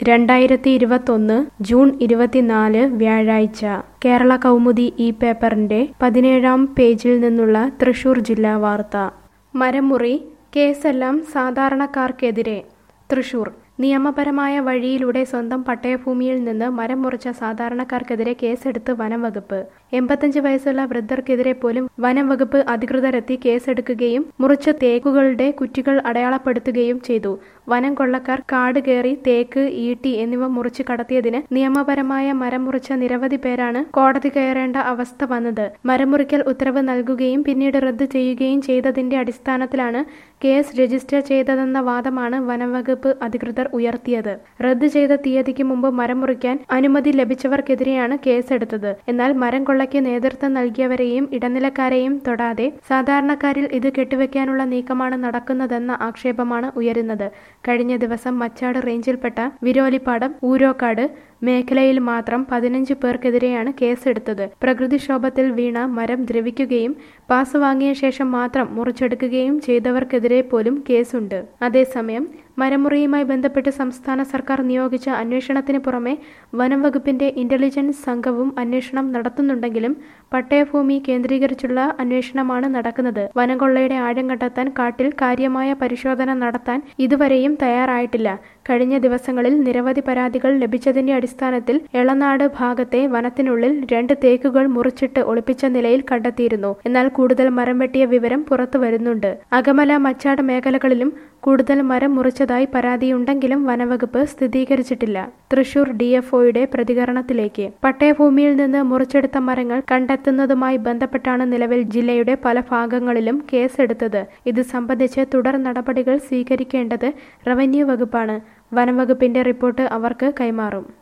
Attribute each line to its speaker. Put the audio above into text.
Speaker 1: രണ്ടായിരത്തി ഇരുപത്തൊന്ന് ജൂൺ ഇരുപത്തിനാല് വ്യാഴാഴ്ച കേരള കൗമുദി ഈ പേപ്പറിന്റെ പതിനേഴാം പേജിൽ നിന്നുള്ള തൃശൂർ ജില്ലാ വാർത്ത മരമുറി കേസെല്ലാം സാധാരണക്കാർക്കെതിരെ തൃശൂർ നിയമപരമായ വഴിയിലൂടെ സ്വന്തം പട്ടയഭൂമിയിൽ നിന്ന് മരം മുറിച്ച സാധാരണക്കാർക്കെതിരെ കേസെടുത്ത് വനം വകുപ്പ് എൺപത്തഞ്ച് വയസ്സുള്ള വൃദ്ധർക്കെതിരെ പോലും വനം വകുപ്പ് അധികൃതരെത്തി കേസെടുക്കുകയും മുറിച്ച തേക്കുകളുടെ കുറ്റികൾ അടയാളപ്പെടുത്തുകയും ചെയ്തു വനം കൊള്ളക്കാർ കാട് കയറി തേക്ക് ഈട്ടി എന്നിവ മുറിച്ച് കടത്തിയതിന് നിയമപരമായ മരം മുറിച്ച നിരവധി പേരാണ് കോടതി കയറേണ്ട അവസ്ഥ വന്നത് മരമുറിക്കൽ ഉത്തരവ് നൽകുകയും പിന്നീട് റദ്ദ് ചെയ്യുകയും ചെയ്തതിന്റെ അടിസ്ഥാനത്തിലാണ് കേസ് രജിസ്റ്റർ ചെയ്തതെന്ന വാദമാണ് വനംവകുപ്പ് അധികൃതർ ഉയർത്തിയത് റദ്ദ് ചെയ്ത തീയതിക്ക് മുമ്പ് മരം മുറിക്കാൻ അനുമതി ലഭിച്ചവർക്കെതിരെയാണ് കേസെടുത്തത് എന്നാൽ മരം കൊള്ളയ്ക്ക് നേതൃത്വം നൽകിയവരെയും ഇടനിലക്കാരെയും തൊടാതെ സാധാരണക്കാരിൽ ഇത് കെട്ടിവെക്കാനുള്ള നീക്കമാണ് നടക്കുന്നതെന്ന ആക്ഷേപമാണ് ഉയരുന്നത് കഴിഞ്ഞ ദിവസം മച്ചാട് റേഞ്ചിൽപ്പെട്ട വിരോലിപ്പാടം ഊരോക്കാട് മേഖലയിൽ മാത്രം പതിനഞ്ച് പേർക്കെതിരെയാണ് കേസെടുത്തത് പ്രകൃതിക്ഷോഭത്തിൽ വീണ മരം ദ്രവിക്കുകയും പാസ് വാങ്ങിയ ശേഷം മാത്രം മുറിച്ചെടുക്കുകയും ചെയ്തവർക്കെതിരെ പോലും കേസുണ്ട് അതേസമയം മരമുറിയുമായി ബന്ധപ്പെട്ട് സംസ്ഥാന സർക്കാർ നിയോഗിച്ച അന്വേഷണത്തിന് പുറമെ വനം വകുപ്പിന്റെ ഇന്റലിജൻസ് സംഘവും അന്വേഷണം നടത്തുന്നുണ്ടെങ്കിലും പട്ടയഭൂമി കേന്ദ്രീകരിച്ചുള്ള അന്വേഷണമാണ് നടക്കുന്നത് വനംകൊള്ളയുടെ ആഴം കണ്ടെത്താൻ കാട്ടിൽ കാര്യമായ പരിശോധന നടത്താൻ ഇതുവരെയും തയ്യാറായിട്ടില്ല കഴിഞ്ഞ ദിവസങ്ങളിൽ നിരവധി പരാതികൾ ലഭിച്ചതിന്റെ അടിസ്ഥാനത്തിൽ എളനാട് ഭാഗത്തെ വനത്തിനുള്ളിൽ രണ്ട് തേക്കുകൾ മുറിച്ചിട്ട് ഒളിപ്പിച്ച നിലയിൽ കണ്ടെത്തിയിരുന്നു എന്നാൽ കൂടുതൽ മരം വെട്ടിയ വിവരം പുറത്തു വരുന്നുണ്ട് അകമല മച്ചാട് മേഖലകളിലും കൂടുതൽ മരം മുറിച്ചതായി പരാതിയുണ്ടെങ്കിലും വനവകുപ്പ് സ്ഥിരീകരിച്ചിട്ടില്ല തൃശൂർ ഡിഎഫ്ഒയുടെ പ്രതികരണത്തിലേക്ക് പട്ടയഭൂമിയിൽ നിന്ന് മുറിച്ചെടുത്ത മരങ്ങൾ കണ്ടെത്തുന്നതുമായി ബന്ധപ്പെട്ടാണ് നിലവിൽ ജില്ലയുടെ പല ഭാഗങ്ങളിലും കേസെടുത്തത് ഇത് സംബന്ധിച്ച് തുടർ നടപടികൾ സ്വീകരിക്കേണ്ടത് റവന്യൂ വകുപ്പാണ് വനംവകുപ്പിന്റെ റിപ്പോർട്ട് അവർക്ക് കൈമാറും